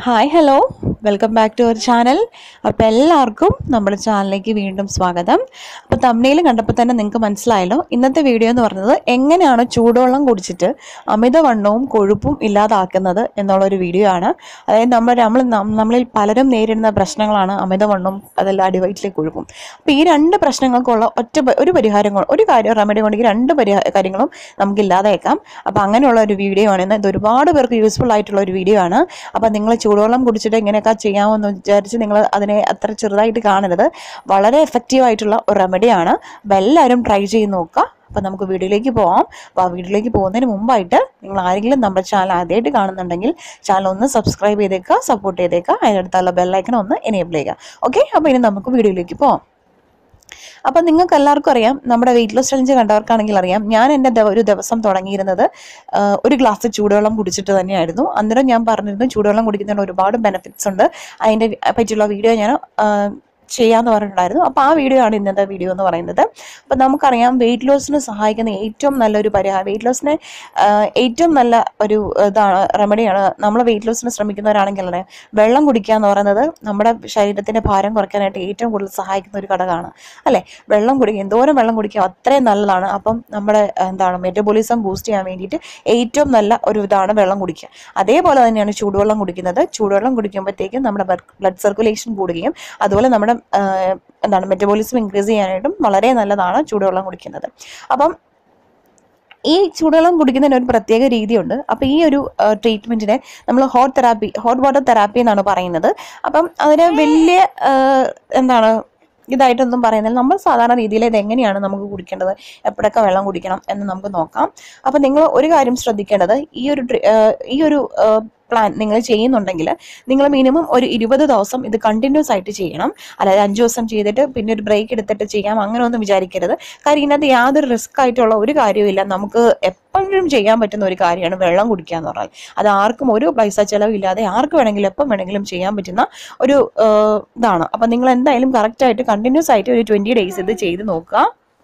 hi hello welcome back to our channel അപ്പോൾ എല്ലാവർക്കും നമ്മുടെ ചാനലിലേക്ക് വീണ്ടും സ്വാഗതം അപ്പോൾ തമിഴിൽ കണ്ടപ്പോൾ തന്നെ നിങ്ങൾക്ക് മനസ്സിലായല്ലോ ഇന്നത്തെ വീഡിയോ എന്ന് പറയുന്നത് എങ്ങനെയാണ് ചൂടുവെള്ളം കുടിച്ചിട്ട് അമിതവണ്ണവും കൊഴുപ്പും ഇല്ലാതാക്കുന്നത് എന്നുള്ളൊരു വീഡിയോ ആണ് അതായത് നമ്മൾ നമ്മൾ നമ്മളിൽ പലരും നേരിടുന്ന പ്രശ്നങ്ങളാണ് അമിതവണ്ണവും അതല്ല അടിവയറ്റിലെ കൊഴുപ്പും അപ്പോൾ ഈ രണ്ട് പ്രശ്നങ്ങൾക്കുള്ള ഒറ്റ പ- ഒരു പരിഹാരം കൊ- ഒരു കാര്യം റെമഡി കൊണ്ടെങ്കിൽ രണ്ട് പരിഹാ കാര്യങ്ങളും നമുക്ക് ഇല്ലാതായേക്കാം അപ്പോൾ അങ്ങനെയുള്ള ഒരു വീഡിയോ ആണ് ഇന്ന് ഇത് ഒരുപാട് പേർക്ക് യൂസ്ഫുൾ ആയിട്ടുള്ള ഒരു വീഡിയോ ആണ് അപ്പോൾ നിങ്ങൾ ചൂടുവെള്ളം കുടിച്ചിട്ട് ഇങ്ങനെയൊക്കെ ചെയ്യാമെന്ന് വിചാരിച്ച് നിങ്ങൾ അതിനെ അത്ര ചെറുതായിട്ട് കാണരുത് വളരെ എഫക്റ്റീവ് ആയിട്ടുള്ള ഒരു റെമഡിയാണ് അപ്പോൾ എല്ലാവരും ട്രൈ ചെയ്ത് നോക്കുക അപ്പോൾ നമുക്ക് വീഡിയോയിലേക്ക് പോവാം അപ്പോൾ ആ വീഡിയോയിലേക്ക് പോകുന്നതിന് മുമ്പായിട്ട് നിങ്ങൾ ആരെങ്കിലും നമ്മുടെ ചാനൽ ആദ്യമായിട്ട് കാണുന്നുണ്ടെങ്കിൽ ചാനൽ ഒന്ന് സബ്സ്ക്രൈബ് ചെയ്തേക്കുക സപ്പോർട്ട് ചെയ്തേക്കുക അതിനടുത്തുള്ള ബെല്ലൈക്കൺ ഒന്ന് എനേബിൾ ചെയ്യുക ഓക്കെ അപ്പോൾ ഇനി നമുക്ക് വീഡിയോയിലേക്ക് പോവാം അപ്പം നിങ്ങൾക്ക് എല്ലാവർക്കും അറിയാം നമ്മുടെ വെയിറ്റ് ലോസ് ചലഞ്ച് കണ്ടവർക്കാണെങ്കിൽ അറിയാം ഞാൻ എൻ്റെ ദ- ഒരു ദിവസം തുടങ്ങിയിരുന്നത് ആ, ഒരു ഗ്ലാസ് ചൂടുവെള്ളം കുടിച്ചിട്ട് തന്നെയായിരുന്നു അന്നേരം ഞാൻ പറഞ്ഞിരുന്നു ചൂടുവെള്ളം കുടിക്കുന്നതിന് ഒരുപാട് ബെനിഫിറ്റ്സ് ഉണ്ട് അതിൻ്റെ പറ്റിയുള്ള വീഡിയോ ഞാൻ ആ, ചെയ്യാമെന്ന് പറഞ്ഞിട്ടുണ്ടായിരുന്നു അപ്പോൾ ആ വീഡിയോ ആണ് ഇന്നത്തെ വീഡിയോ എന്ന് പറയുന്നത് അപ്പം നമുക്കറിയാം വെയിറ്റ് ലോസിന് സഹായിക്കുന്ന ഏറ്റവും നല്ലൊരു പരിഹാരം വെയിറ്റ് ലോസിന് ഏറ്റവും നല്ല ഒരു ഇതാണ് റെമഡിയാണ് നമ്മൾ വെയിറ്റ് ലോസിന് ശ്രമിക്കുന്നവരാണെങ്കിൽ അറിയാം വെള്ളം കുടിക്കുക എന്ന് പറയുന്നത് നമ്മുടെ ശരീരത്തിൻ്റെ ഭാരം കുറയ്ക്കാനായിട്ട് ഏറ്റവും കൂടുതൽ സഹായിക്കുന്ന ഒരു ഘടകമാണ് അല്ലേ വെള്ളം കുടിക്കുക എന്തോരം വെള്ളം കുടിക്കുക അത്രയും നല്ലതാണ് അപ്പം നമ്മുടെ എന്താണ് മെറ്റബോളിസം ബൂസ്റ്റ് ചെയ്യാൻ വേണ്ടിയിട്ട് ഏറ്റവും നല്ല ഒരു ഇതാണ് വെള്ളം കുടിക്കുക അതേപോലെ തന്നെയാണ് ചൂടുവെള്ളം കുടിക്കുന്നത് ചൂടുവെള്ളം കുടിക്കുമ്പോഴത്തേക്കും നമ്മുടെ ബ്ലഡ് സർക്കുലേഷൻ കൂടുകയും അതുപോലെ നമ്മുടെ ആ, എന്താണ് മെറ്റബോളിസം ഇൻക്രീസ് ചെയ്യാനായിട്ടും വളരെ നല്ലതാണ് ചൂടുവെള്ളം കുടിക്കുന്നത് അപ്പം ഈ ചൂടുവെള്ളം കുടിക്കുന്നതിന് ഒരു പ്രത്യേക രീതിയുണ്ട് അപ്പോൾ ഈ ഒരു ട്രീറ്റ്മെൻറ്റിനെ നമ്മൾ hot therapy hot water therapy എന്നാണ് പറയുന്നത് അപ്പം അതിന് വലിയ ആ, എന്താണ് ഇതായിട്ടൊന്നും പറയുന്നില്ല നമ്മൾ സാധാരണ രീതിയിൽ ഇത് എങ്ങനെയാണ് നമുക്ക് കുടിക്കേണ്ടത് എപ്പോഴൊക്കെ വെള്ളം കുടിക്കണം എന്ന് നമുക്ക് നോക്കാം അപ്പം നിങ്ങൾ ഒരു കാര്യം ശ്രദ്ധിക്കേണ്ടത് ഈ ഒരു ട്രി- ആ, ഈ ഒരു പ്ലാൻ നിങ്ങൾ ചെയ്യുന്നുണ്ടെങ്കിൽ നിങ്ങൾ മിനിമം ഒരു ഇരുപത് ദിവസം ഇത് കണ്ടിന്യൂസ് ആയിട്ട് ചെയ്യണം അതായത് അഞ്ച് ദിവസം ചെയ്തിട്ട് പിന്നെ ഒരു ബ്രേക്ക് എടുത്തിട്ട് ചെയ്യാം അങ്ങനെ ഒന്നും വിചാരിക്കരുത് കാര്യം ഇതിനകത്ത് യാതൊരു റിസ്ക് ആയിട്ടുള്ള ഒരു കാര്യമില്ല നമുക്ക് എപ്പോഴും ചെയ്യാൻ പറ്റുന്ന ഒരു കാര്യമാണ് വെള്ളം കുടിക്കുക എന്ന് പറഞ്ഞാൽ അത് ആർക്കും ഒരു പൈസ ചിലവില്ലാതെ ആർക്ക് വേണമെങ്കിലും എപ്പം വേണമെങ്കിലും ചെയ്യാൻ പറ്റുന്ന ഒരു ആ, ഇതാണ് അപ്പം നിങ്ങൾ എന്തായാലും കറക്റ്റായിട്ട് കണ്ടിന്യൂസ് ആയിട്ട് ഒരു ട്വൻറ്റി ഡേയ്സ് ഇത് ചെയ്ത് നോക്കുക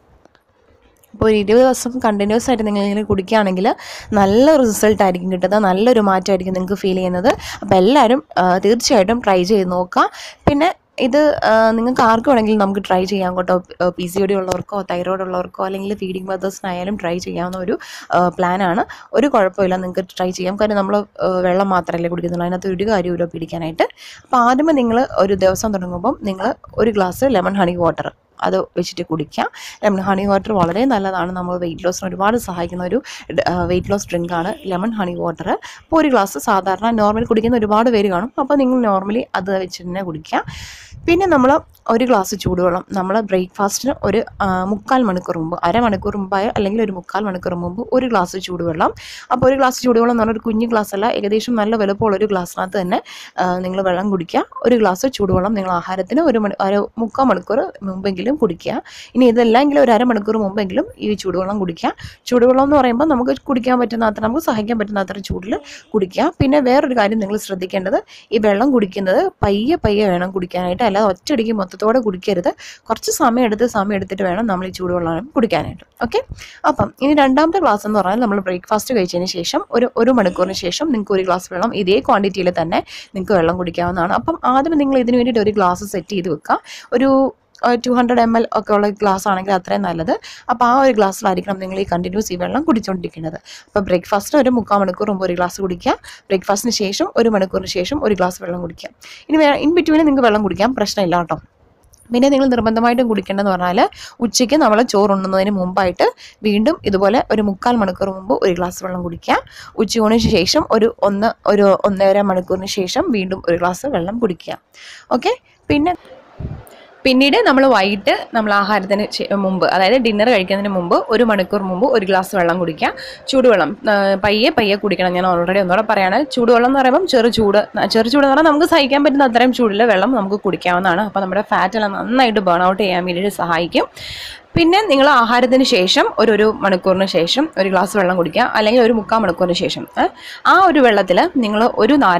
അപ്പോൾ ഒരു ഇരുപത് ദിവസം കണ്ടിന്യൂസ് ആയിട്ട് നിങ്ങൾ ഇങ്ങനെ കുടിക്കുകയാണെങ്കിൽ നല്ല റിസൾട്ട് ആയിരിക്കും കിട്ടുന്നത് നല്ലൊരു മാറ്റമായിരിക്കും നിങ്ങൾക്ക് ഫീൽ ചെയ്യുന്നത് അപ്പോൾ എല്ലാവരും ആ, തീർച്ചയായിട്ടും ട്രൈ ചെയ്ത് നോക്കുക പിന്നെ ഇത് ആ, നിങ്ങൾക്ക് ആർക്ക് വേണമെങ്കിലും നമുക്ക് ട്രൈ ചെയ്യാം കേട്ടോ പി സി ഒ ഡി ഉള്ളവർക്കോ തൈറോയ്ഡ് ഉള്ളവർക്കോ അല്ലെങ്കിൽ ഫീഡിങ് മെത്തേഴ്സിനായാലും ട്രൈ ചെയ്യാവുന്ന ഒരു പ്ലാനാണ് ഒരു കുഴപ്പമില്ല നിങ്ങൾക്ക് ട്രൈ ചെയ്യാം കാരണം നമ്മൾ വെള്ളം മാത്രമല്ലേ കുടിക്കുന്നുള്ളൂ അതിനകത്ത് ഒരു കാര്യമില്ല പിടിക്കാനായിട്ട് അപ്പോൾ ആദ്യമേ നിങ്ങൾ ഒരു ദിവസം തുടങ്ങുമ്പം നിങ്ങൾ ഒരു ഗ്ലാസ് ലെമൺ ഹണി വാട്ടർ അത് വെച്ചിട്ട് കുടിക്കുക ലെമൺ ഹണി വാട്ടർ വളരെ നല്ലതാണ് നമ്മൾ വെയിറ്റ് ലോസിന് ഒരുപാട് സഹായിക്കുന്ന ഒരു വെയിറ്റ് ലോസ് ഡ്രിങ്കാണ് ലെമൺ ഹണി വാട്ടർ അപ്പോൾ ഒരു ഗ്ലാസ് സാധാരണ നോർമൽ കുടിക്കുന്ന ഒരുപാട് പേര് കാണും അപ്പോൾ നിങ്ങൾ നോർമലി അത് വെച്ച് തന്നെ കുടിക്കുക പിന്നെ നമ്മൾ ഒരു ഗ്ലാസ് ചൂടുവെള്ളം നമ്മൾ ബ്രേക്ക്ഫാസ്റ്റിന് ഒരു ആ, മുക്കാൽ മണിക്കൂർ മുമ്പ് അരമണിക്കൂർ മുമ്പായ അല്ലെങ്കിൽ ഒരു മുക്കാൽ മണിക്കൂർ മുമ്പ് ഒരു ഗ്ലാസ് ചൂടുവെള്ളം അപ്പോൾ ഒരു ഗ്ലാസ് ചൂടുവെള്ളം എന്ന് പറഞ്ഞാൽ ഒരു കുഞ്ഞു ഗ്ലാസ് അല്ല ഏകദേശം നല്ല വലുപ്പമുള്ള ഒരു ഗ്ലാസ്സിനകത്ത് തന്നെ നിങ്ങൾ വെള്ളം കുടിക്കുക ഒരു ഗ്ലാസ് ചൂടുവെള്ളം നിങ്ങൾ ആഹാരത്തിന് ഒരു മണി ഒരു മുക്കാൽ മണിക്കൂർ മുമ്പെങ്കിലും കുടിക്കുക ഇനി ഇതല്ലെങ്കിലും ഒരു അരമണിക്കൂർ മുമ്പെങ്കിലും ഈ ചൂടുവെള്ളം കുടിക്കുക ചൂടുവെള്ളം എന്ന് പറയുമ്പോൾ നമുക്ക് കുടിക്കാൻ പറ്റുന്ന അത്ര നമുക്ക് സഹിക്കാൻ പറ്റുന്ന അത്ര ചൂടിൽ കുടിക്കുക പിന്നെ വേറൊരു കാര്യം നിങ്ങൾ ശ്രദ്ധിക്കേണ്ടത് ഈ വെള്ളം കുടിക്കുന്നത് പയ്യെ പയ്യെ വേണം കുടിക്കാനായിട്ട് അല്ലാതെ ഒറ്റയടിക്ക് മൊത്തത്തോടെ കുടിക്കരുത് കുറച്ച് സമയം എടുത്ത് സമയം എടുത്തിട്ട് വേണം നമ്മൾ ഈ ചൂടുവെള്ളം കുടിക്കാനായിട്ട് ഓക്കെ അപ്പം ഇനി രണ്ടാമത്തെ ഗ്ലാസ് എന്ന് പറഞ്ഞാൽ നമ്മൾ ബ്രേക്ക്ഫാസ്റ്റ് കഴിച്ചതിന് ശേഷം ഒരു ഒരു മണിക്കൂറിന് ശേഷം നിങ്ങൾക്ക് ഒരു ഗ്ലാസ് വെള്ളം ഇതേ ക്വാണ്ടിറ്റിയിൽ തന്നെ നിങ്ങൾക്ക് വെള്ളം കുടിക്കാവുന്നതാണ് അപ്പം ആദ്യം നിങ്ങൾ ഇതിന് വേണ്ടിയിട്ട് ഒരു ഗ്ലാസ് സെറ്റ് ചെയ്ത് വെക്കുക ഒരു ടു ഹൺഡ്രഡ് എം എൽ ഒക്കെ ഉള്ള ഗ്ലാസ് ആണെങ്കിൽ അത്രയും നല്ലത് അപ്പോൾ ആ ഒരു ഗ്ലാസ്സിലായിരിക്കണം നിങ്ങൾ ഈ കണ്ടിന്യൂസ് ഈ വെള്ളം കുടിച്ചുകൊണ്ടിരിക്കുന്നത് അപ്പോൾ ബ്രേക്ക്ഫാസ്റ്റിന് ഒരു മുക്കാൽ മണിക്കൂർ മുമ്പ് ഒരു ഗ്ലാസ് കുടിക്കുക ബ്രേക്ക്ഫാസ്റ്റിന് ശേഷം ഒരു മണിക്കൂറിന് ശേഷം ഒരു ഗ്ലാസ് വെള്ളം കുടിക്കുക ഇനി വേ- ഇൻ ബിറ്റ്വീൻ നിങ്ങൾക്ക് വെള്ളം കുടിക്കാം പ്രശ്നമില്ല കേട്ടോ പിന്നെ നിങ്ങൾ നിർബന്ധമായിട്ടും കുടിക്കേണ്ടതെന്ന് പറഞ്ഞാൽ ഉച്ചയ്ക്ക് നമ്മൾ ചോറുണ്ണുന്നതിന് മുമ്പായിട്ട് വീണ്ടും ഇതുപോലെ ഒരു മുക്കാൽ മണിക്കൂർ മുമ്പ് ഒരു ഗ്ലാസ് വെള്ളം കുടിക്കുക ഉച്ചയൂണിന് ശേഷം ഒരു ഒന്ന് ഒരു ഒന്നര മണിക്കൂറിന് ശേഷം വീണ്ടും ഒരു ഗ്ലാസ് വെള്ളം കുടിക്കുക ഓക്കെ പിന്നെ പിന്നീട് നമ്മൾ വൈകിട്ട് നമ്മൾ ആഹാരത്തിന് ശേ- മുമ്പ് അതായത് ഡിന്നർ കഴിക്കുന്നതിന് മുമ്പ് ഒരു മണിക്കൂർ മുമ്പ് ഒരു ഗ്ലാസ് വെള്ളം കുടിക്കുക ചൂടുവെള്ളം ആ, പയ്യെ പയ്യെ കുടിക്കണം ഞാൻ ഓൾറെഡി ഒന്നുകൂടെ പറയാണ് ചൂടുവെള്ളം എന്ന് പറയുമ്പോൾ ചെറു ചൂട് ചെറു ചൂട് എന്ന് പറഞ്ഞാൽ നമുക്ക് സഹിക്കാൻ പറ്റുന്ന അത്രയും ചൂടിൽ വെള്ളം നമുക്ക് കുടിക്കാവുന്നതാണ് അപ്പോൾ നമ്മുടെ ഫാറ്റ് എല്ലാം നന്നായിട്ട് ബേൺ ഔട്ട് ചെയ്യാൻ വേണ്ടിയിട്ട് സഹായിക്കും പിന്നെ നിങ്ങൾ ആഹാരത്തിന് ശേഷം ഒരു ഒരു മണിക്കൂറിന് ശേഷം ഒരു ഗ്ലാസ് വെള്ളം കുടിക്കുക അല്ലെങ്കിൽ ഒരു മുക്കാൽ മണിക്കൂറിന് ശേഷം ഏ, ആ ഒരു വെള്ളത്തിൽ നിങ്ങൾ ഒരു നാരങ്ങ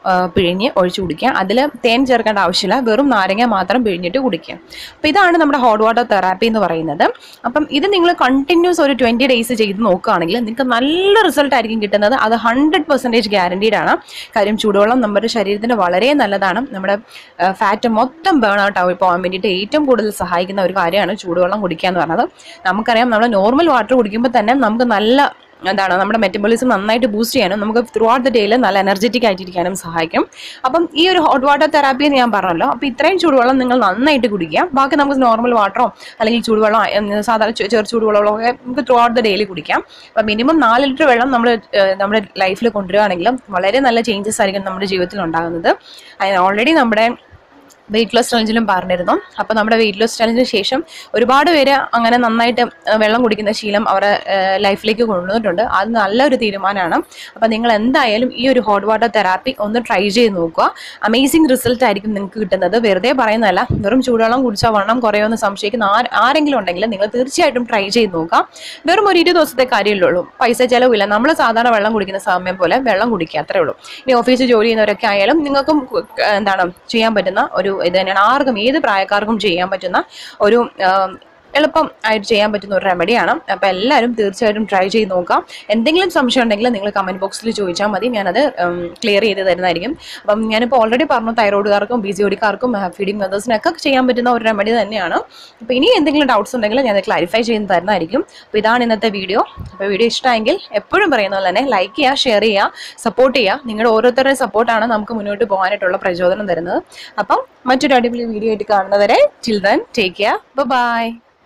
ആ, പിഴിഞ്ഞ് ഒഴിച്ച് കുടിക്കുക അതിൽ തേൻ ചേർക്കേണ്ട ആവശ്യമില്ല വെറും നാരങ്ങ മാത്രം പിഴിഞ്ഞിട്ട് കുടിക്കുക അപ്പോൾ ഇതാണ് നമ്മുടെ ഹോട്ട് വാട്ടർ തെറാപ്പി എന്ന് പറയുന്നത് അപ്പം ഇത് നിങ്ങൾ കണ്ടിന്യൂസ് ഒരു ട്വൻറ്റി ഡേയ്സ് ചെയ്ത് നോക്കുകയാണെങ്കിൽ നിങ്ങൾക്ക് നല്ല റിസൾട്ട് ആയിരിക്കും കിട്ടുന്നത് അത് ഹൺഡ്രഡ് പെർസെൻറ്റേജ് ഗ്യാരണ്ടീഡ് ആണ് കാര്യം ചൂടുവെള്ളം നമ്മുടെ ശരീരത്തിന് വളരെ നല്ലതാണ് നമ്മുടെ ഫാറ്റ് മൊത്തം ബേൺ ഔട്ട് ആയി പോകാൻ വേണ്ടിയിട്ട് ഏറ്റവും കൂടുതൽ സഹായിക്കുന്ന ഒരു കാര്യമാണ് ചൂടുവെള്ളം കുടിക്കുക എന്ന് പറയുന്നത് നമുക്കറിയാം നമ്മൾ നോർമൽ വാട്ടർ കുടിക്കുമ്പോൾ തന്നെ നമുക്ക് നല്ല എന്താണ് നമ്മുടെ മെറ്റബോളിസം നന്നായിട്ട് ബൂസ്റ്റ് ചെയ്യാനും നമുക്ക് ത്രൂ ഔട്ട് ദ ഡേയിൽ നല്ല എനർജറ്റിക് ആയിട്ടിരിക്കാനും സഹായിക്കും അപ്പം ഈ ഒരു ഹോട്ട് വാട്ടർ തെറാപ്പി എന്ന് ഞാൻ പറഞ്ഞല്ലോ അപ്പോൾ ഇത്രയും ചൂടുവെള്ളം നിങ്ങൾ നന്നായിട്ട് കുടിക്കുക ബാക്കി നമുക്ക് നോർമൽ വാട്ടറോ അല്ലെങ്കിൽ ചൂടുവെള്ളം ഉം, സാധാരണ ചെ- ചെറു ചൂടുവെള്ളമോ ഒക്കെ നമുക്ക് ത്രൂ ഔട്ട് ദ ഡേയിൽ കുടിക്കാം അപ്പം മിനിമം നാല് ലിറ്റർ വെള്ളം നമ്മൾ നമ്മുടെ ലൈഫിൽ കൊണ്ടുവരികയാണെങ്കിലും വളരെ നല്ല ചേഞ്ചസ് ആയിരിക്കും നമ്മുടെ ജീവിതത്തിൽ ഉണ്ടാകുന്നത് അതിന് ഓൾറെഡി നമ്മുടെ വെയിറ്റ് ലോസ് ചലഞ്ചിലും പറഞ്ഞിരുന്നു അപ്പോൾ നമ്മുടെ വെയിറ്റ് ലോസ് ചലഞ്ചിന് ശേഷം ഒരുപാട് പേര് അങ്ങനെ നന്നായിട്ട് ഏഹ്, വെള്ളം കുടിക്കുന്ന ശീലം അവരുടെ ഏഹ്, ലൈഫിലേക്ക് കൊണ്ടുവന്നിട്ടുണ്ട് അത് നല്ലൊരു തീരുമാനമാണ് അപ്പോൾ നിങ്ങൾ എന്തായാലും ഈ ഒരു ഹോട്ട് വാട്ടർ തെറാപ്പി ഒന്ന് ട്രൈ ചെയ്ത് നോക്കുക അമേസിങ് റിസൾട്ട് ആയിരിക്കും നിങ്ങൾക്ക് കിട്ടുന്നത് വെറുതെ പറയുന്നതല്ല വെറും ചൂടുവെള്ളം കുടിച്ചാൽ വണ്ണം കുറയുമെന്ന് സംശയിക്കുന്ന ആര് ആരെങ്കിലും ഉണ്ടെങ്കിൽ നിങ്ങൾ തീർച്ചയായിട്ടും ട്രൈ ചെയ്ത് നോക്കാം വെറും ഒരു ഇരുപത് ദിവസത്തെ കാര്യമല്ലേ ഉള്ളൂ പൈസ ചിലവില്ല നമ്മൾ സാധാരണ വെള്ളം കുടിക്കുന്ന സമയം പോലെ വെള്ളം കുടിക്കുക അത്രേ ഉള്ളൂ ഇനി ഓഫീസിൽ ജോലി ചെയ്യുന്നവരൊക്കെ ആയാലും നിങ്ങൾക്കും കു- എന്താണ് ചെയ്യാൻ പറ്റുന്ന ഒരു ഇത് തന്നെയാണ് ആർക്കും ഏത് പ്രായക്കാർക്കും ചെയ്യാൻ പറ്റുന്ന ഒരു ആം, എളുപ്പം ആയിട്ട് ചെയ്യാൻ പറ്റുന്ന ഒരു റെമഡിയാണ് അപ്പോൾ എല്ലാവരും തീർച്ചയായിട്ടും ട്രൈ ചെയ്ത് നോക്കാം എന്തെങ്കിലും സംശയം ഉണ്ടെങ്കിൽ നിങ്ങൾ കമൻറ്റ് ബോക്സിൽ ചോദിച്ചാൽ മതി ഞാനത് ക്ലിയർ ചെയ്ത് തരുന്നതായിരിക്കും അപ്പം ഞാനിപ്പോൾ ഓൾറെഡി പറഞ്ഞു തൈറോയിഡുകാർക്കും ബി സി ഒഡിക്കാർക്കും ഫീഡിങ് മെത്തേഴ്സിനൊക്കെ ചെയ്യാൻ പറ്റുന്ന ഒരു റെമഡി തന്നെയാണ് അപ്പോൾ ഇനി എന്തെങ്കിലും ഡൗട്ട്സ് ഉണ്ടെങ്കിൽ ഞാൻ ക്ലാരിഫൈ ചെയ്ത് തരുന്നതായിരിക്കും അപ്പോൾ ഇതാണ് ഇന്നത്തെ വീഡിയോ അപ്പോൾ വീഡിയോ ഇഷ്ടമായെങ്കിൽ എപ്പോഴും പറയുന്ന പോലെ തന്നെ ലൈക്ക് ചെയ്യുക ഷെയർ ചെയ്യുക സപ്പോർട്ട് ചെയ്യുക നിങ്ങളുടെ ഓരോരുത്തരുടെയും സപ്പോർട്ടാണ് നമുക്ക് മുന്നോട്ട് പോകാനായിട്ടുള്ള പ്രചോദനം തരുന്നത് അപ്പം മറ്റൊരു അടിപൊളി വീഡിയോ ആയിട്ട് കാണുന്നവരെ ചിൽഡ്രൻ ടേക്ക് കെയർ ബൈ